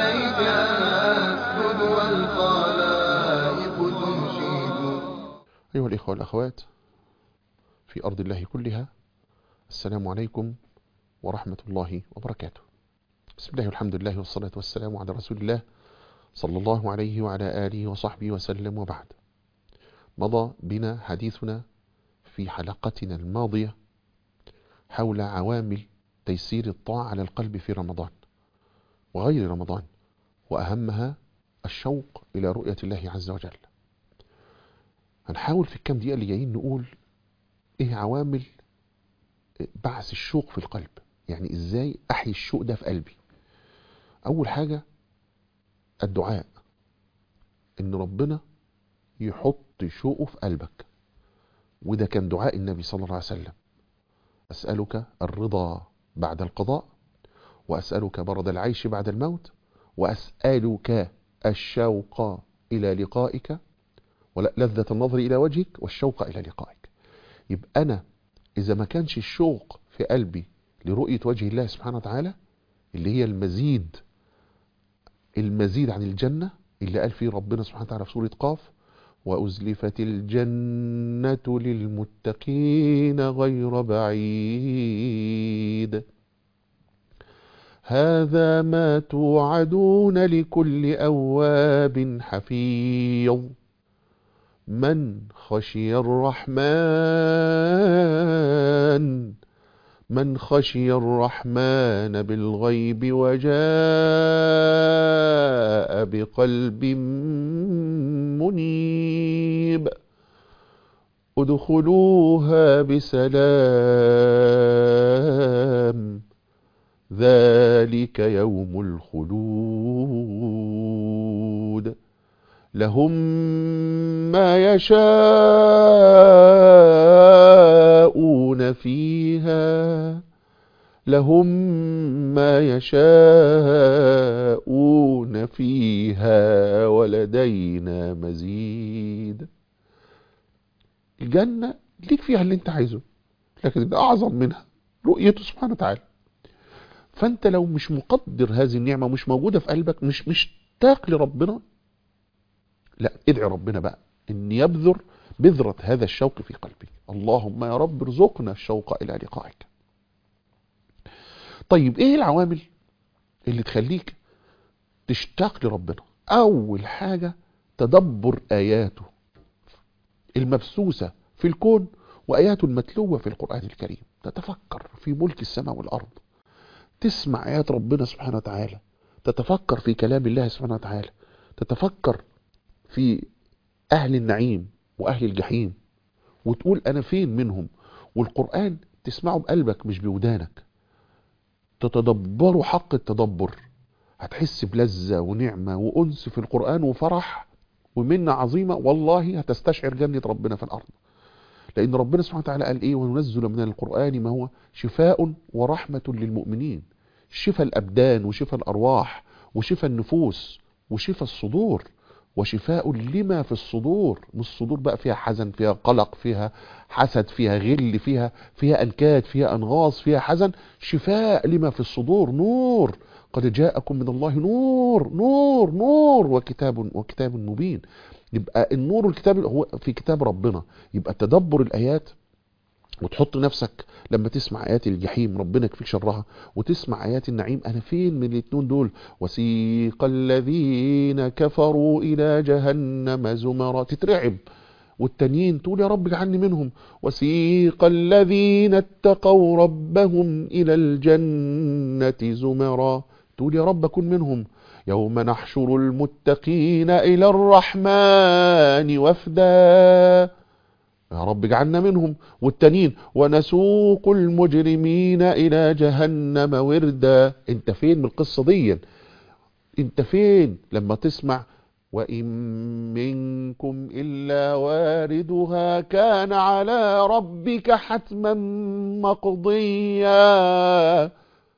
عليك نسجد والخلائق تنشد أيها الإخوة والأخوات في أرض الله كلها السلام عليكم ورحمة الله وبركاته بسم الله والحمد لله والصلاة والسلام على رسول الله صلى الله عليه وعلى آله وصحبه وسلم وبعد مضى بنا حديثنا في حلقتنا الماضية حول عوامل تيسير الطاعة على القلب في رمضان وغير رمضان وأهمها الشوق إلى رؤية الله عز وجل هنحاول في الكام دقيقة اللي جايين نقول ايه عوامل بعث الشوق في القلب يعني ازاي احيي الشوق ده في قلبي اول حاجة الدعاء ان ربنا يحط شوقه في قلبك وده كان دعاء النبي صلى الله عليه وسلم اسألك الرضا بعد القضاء واسألك برد العيش بعد الموت واسألك الشوق الى لقائك ولذة النظر إلى وجهك والشوق إلى لقائك يبقى أنا إذا ما كانش الشوق في قلبي لرؤية وجه الله سبحانه وتعالى اللي هي المزيد المزيد عن الجنة اللي قال فيه ربنا سبحانه وتعالى في سورة قاف وأزلفت الجنة للمتقين غير بعيد هذا ما توعدون لكل أواب حفيظ من خشي الرحمن من خشي الرحمن بالغيب وجاء بقلب منيب ادخلوها بسلام ذلك يوم الخلود لهم ما يشاءون فيها لهم ما يشاءون فيها ولدينا مزيد الجنة ليك فيها اللي انت عايزه لكن ده أعظم منها رؤيته سبحانه وتعالى فانت لو مش مقدر هذه النعمة مش موجودة في قلبك مش مشتاق لربنا لا ادعي ربنا بقى ان يبذر بذرة هذا الشوق في قلبي اللهم يا رب ارزقنا الشوق الى لقائك طيب ايه العوامل اللي تخليك تشتاق لربنا اول حاجة تدبر اياته المبثوثة في الكون واياته المتلوة في القرآن الكريم تتفكر في ملك السماء والارض تسمع ايات ربنا سبحانه وتعالى تتفكر في كلام الله سبحانه وتعالى تتفكر في أهل النعيم وأهل الجحيم وتقول أنا فين منهم والقرآن تسمعه بقلبك مش بودانك تتدبروا حق التدبر هتحس بلذة ونعمة وأنس في القرآن وفرح ومنة عظيمة والله هتستشعر جنة ربنا في الأرض لأن ربنا سبحانه وتعالى قال إيه وننزل من القرآن ما هو شفاء ورحمة للمؤمنين شفاء الأبدان وشفاء الأرواح وشفاء النفوس وشفاء الصدور وشفاء لما في الصدور مش الصدور بقى فيها حزن فيها قلق فيها حسد فيها غل فيها فيها أنكاد فيها أنغاص فيها حزن شفاء لما في الصدور نور قد جاءكم من الله نور نور نور وكتاب وكتاب مبين يبقى النور والكتاب هو في كتاب ربنا يبقى تدبر الآيات وتحط نفسك لما تسمع آيات الجحيم ربنا يكفيك شرها وتسمع آيات النعيم أنا فين من الاثنين دول وسيق الذين كفروا إلى جهنم زمرا تترعب والتانيين تقول يا رب اجعلني منهم وسيق الذين اتقوا ربهم إلى الجنة زمرا تقول يا رب أكون منهم يوم نحشر المتقين إلى الرحمن وفدا يا رب اجعلنا منهم والتانيين ونسوق المجرمين إلى جهنم وردا انت فين من القصة دي انت فين لما تسمع وإن منكم إلا واردها كان على ربك حتما مقضيا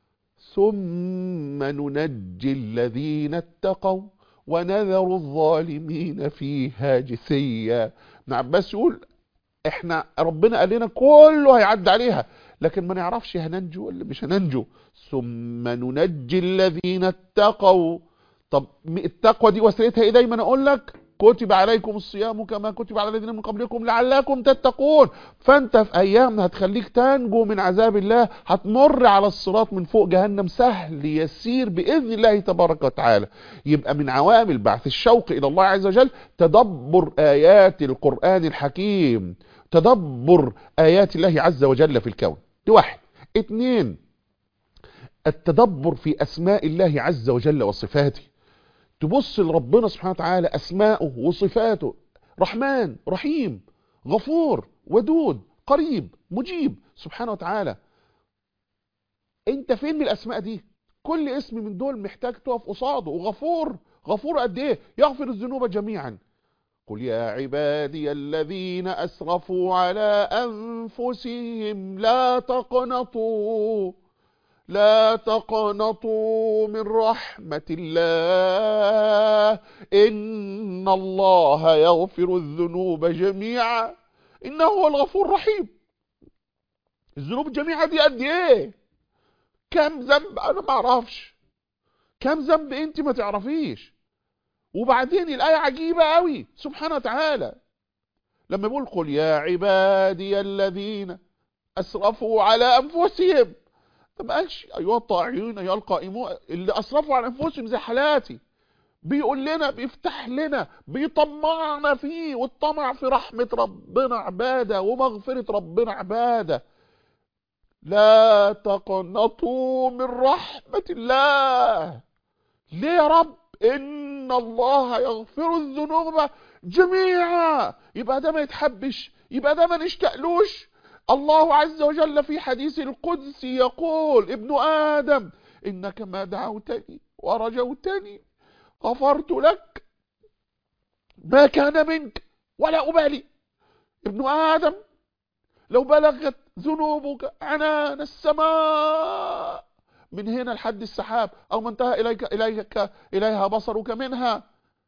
ثم ننجي الذين اتقوا ونذر الظالمين فيها جثيا ابن عباس يقول احنا ربنا قال لنا كله هيعدي عليها لكن ما نعرفش هننجو ولا مش هننجو ثم ننجي الذين اتقوا طب م- التقوى دي وسيلتها ايه دايما اقول لك كتب عليكم الصيام كما كتب على الذين من قبلكم لعلكم تتقون فانت في ايام هتخليك تنجو من عذاب الله هتمر على الصراط من فوق جهنم سهل يسير باذن الله تبارك وتعالى يبقى من عوامل بعث الشوق الى الله عز وجل تدبر ايات القران الحكيم تدبر ايات الله عز وجل في الكون دي واحد اتنين التدبر في اسماء الله عز وجل وصفاته تبص لربنا سبحانه وتعالى اسماءه وصفاته رحمن رحيم غفور ودود قريب مجيب سبحانه وتعالى انت فين من الاسماء دي كل اسم من دول محتاج تقف قصاده وغفور غفور قد ايه يغفر الذنوب جميعا قل يا عبادي الذين اسرفوا على انفسهم لا تقنطوا لا تقنطوا من رحمة الله إن الله يغفر الذنوب جميعا إنه هو الغفور الرحيم الذنوب جميعا دي قد إيه كم ذنب أنا ما أعرفش كم ذنب أنت ما تعرفيش وبعدين الآية عجيبة قوي سبحانه وتعالى لما يقول قل يا عبادي الذين أسرفوا على أنفسهم ما قالش ايها الطاعين ايها القائمون اللي اسرفوا على انفسهم زي حالاتي بيقول لنا بيفتح لنا بيطمعنا فيه والطمع في رحمة ربنا عبادة ومغفرة ربنا عبادة لا تقنطوا من رحمة الله ليه يا رب ان الله يغفر الذنوب جميعا يبقى ده ما يتحبش يبقى ده ما نشتقلوش الله عز وجل في حديث القدس يقول ابن آدم إنك ما دعوتني ورجوتني غفرت لك ما كان منك ولا أبالي ابن آدم لو بلغت ذنوبك عنان السماء من هنا لحد السحاب أو ما انتهى إليك, إليك إليها بصرك منها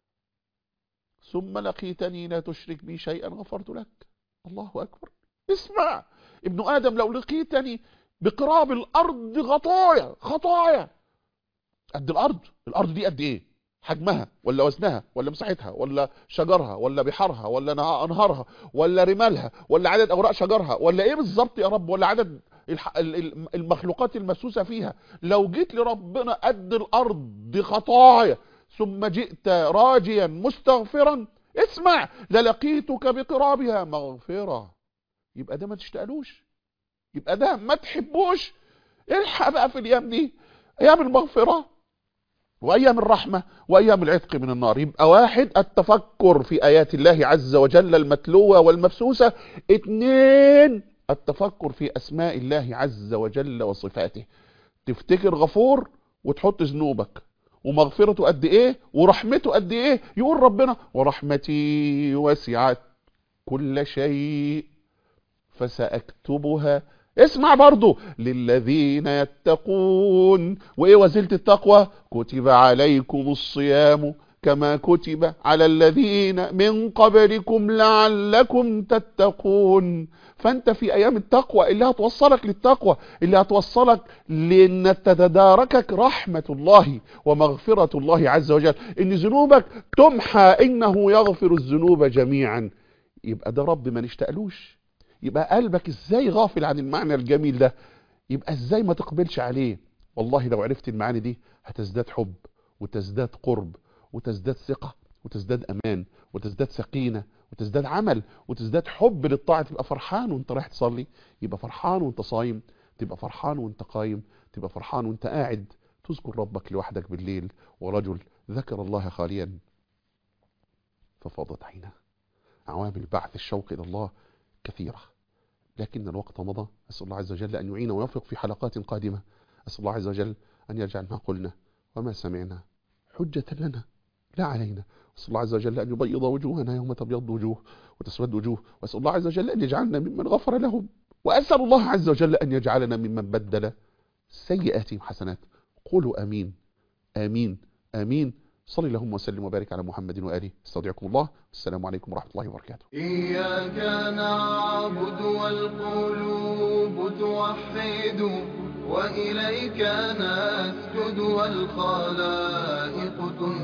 ثم لقيتني لا تشرك بي شيئا غفرت لك الله أكبر اسمع ابن آدم لو لقيتني بقراب الأرض خطايا خطايا قد الأرض الأرض دي قد إيه حجمها ولا وزنها ولا مساحتها ولا شجرها ولا بحارها ولا أنهارها ولا رمالها ولا عدد أوراق شجرها ولا إيه بالظبط يا رب ولا عدد الح- ال- ال- المخلوقات المسوسة فيها لو جيت لربنا قد الأرض دي خطايا ثم جئت راجيا مستغفرا اسمع للقيتك بقرابها مغفرة يبقى ده ما تشتقلوش يبقى ده ما تحبوش الحق بقى في الايام دي ايام المغفرة وايام الرحمة وايام العتق من النار يبقى واحد التفكر في ايات الله عز وجل المتلوة والمبسوسة اتنين التفكر في اسماء الله عز وجل وصفاته تفتكر غفور وتحط ذنوبك ومغفرته قد ايه ورحمته قد ايه يقول ربنا ورحمتي وسعت كل شيء فسأكتبها اسمع برضو للذين يتقون وايه وسيله التقوى كتب عليكم الصيام كما كتب على الذين من قبلكم لعلكم تتقون فانت في ايام التقوى اللي هتوصلك للتقوى اللي هتوصلك لان تتداركك رحمة الله ومغفرة الله عز وجل ان ذنوبك تمحى انه يغفر الذنوب جميعا يبقى ده رب ما نشتقلوش يبقى قلبك ازاي غافل عن المعنى الجميل ده يبقى ازاي ما تقبلش عليه والله لو عرفت المعاني دي هتزداد حب وتزداد قرب وتزداد ثقة وتزداد امان وتزداد سكينة وتزداد عمل وتزداد حب للطاعة تبقى فرحان وانت رايح تصلي يبقى فرحان وانت صايم تبقى فرحان وانت قايم تبقى فرحان وانت قاعد تذكر ربك لوحدك بالليل ورجل ذكر الله خاليا ففاضت عينه عوامل بعث الشوق إلى الله كثيرة لكن الوقت مضى أسأل الله عز وجل أن يعين ويوفق في حلقات قادمة أسأل الله عز وجل أن يجعل ما قلنا وما سمعنا حجة لنا لا علينا أسأل الله عز وجل أن يبيض وجوهنا يوم تبيض وجوه وتسود وجوه وأسأل الله عز وجل أن يجعلنا ممن غفر لهم وأسأل الله عز وجل أن يجعلنا ممن بدل سيئاتهم حسنات قولوا آمين آمين آمين صلي اللهم وسلم وبارك على محمد وآله استودعكم الله السلام عليكم ورحمة الله وبركاته إياك نعبد والقلوب توحد وإليك نسجد والخلائق تنشد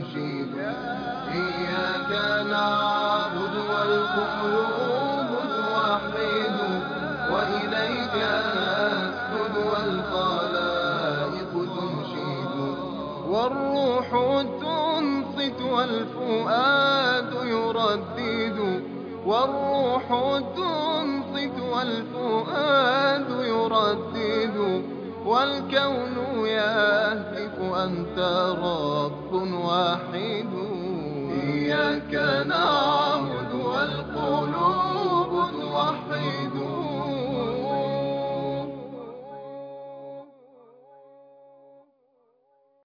إياك نعبد والقلوب توحد وإليك نسجد والخلائق تنشد والروح تنصت والفؤاد يردد والروح تنصت والفؤاد يردد والكون يهتف أنت رب واحد إياك نعبد والقلوب توحد